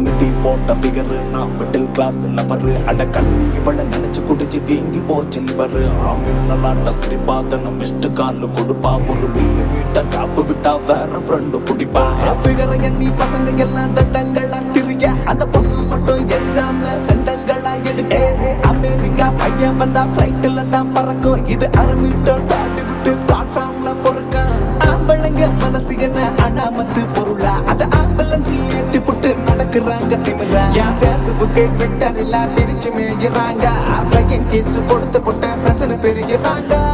committee போட்ட figure நான் middle class lower அட கண்ணி இவள நினைச்சு குடிச்சு வீங்கி போச்சு லிவர் ஆமின்னலாட்ட சரி பார்த்து நம்ம மிஸ்டு கால் கொடுப்பா ஒரு மில்லி மீட்டர் காப்பு விட்டா வேற ஃப்ரெண்டு பிடிப்பா ஃபிகர் எண்ணி பசங்க எல்லாம் தண்டங்களா திரிய அந்த பொண்ணு மட்டும் எக்ஸாம்ல செண்டங்களா எடுக்க அமெரிக்கா பையன் வந்தா ஃபிளைட்ல தான் பறக்கும் இது அரை மீட்டர் தாண்டி விட்டு பிளாட்ஃபார்ம்ல பொறுக்க ஆம்பளைங்க மனசு என்ன அனாமத்து பொருளா அத ஆம்புலன்ஸில் ஏத்தி புட்டு நடக்குறாங்க திமிரா என் பேஸ்புக் ட்விட்டர் எல்லாம் பிரிச்சு மேய்கிறாங்க ஆஃப்லைன் கேஸ் கொடுத்து போட்ட ஃப்ரெண்ட்ஸ் பெருகிறாங்க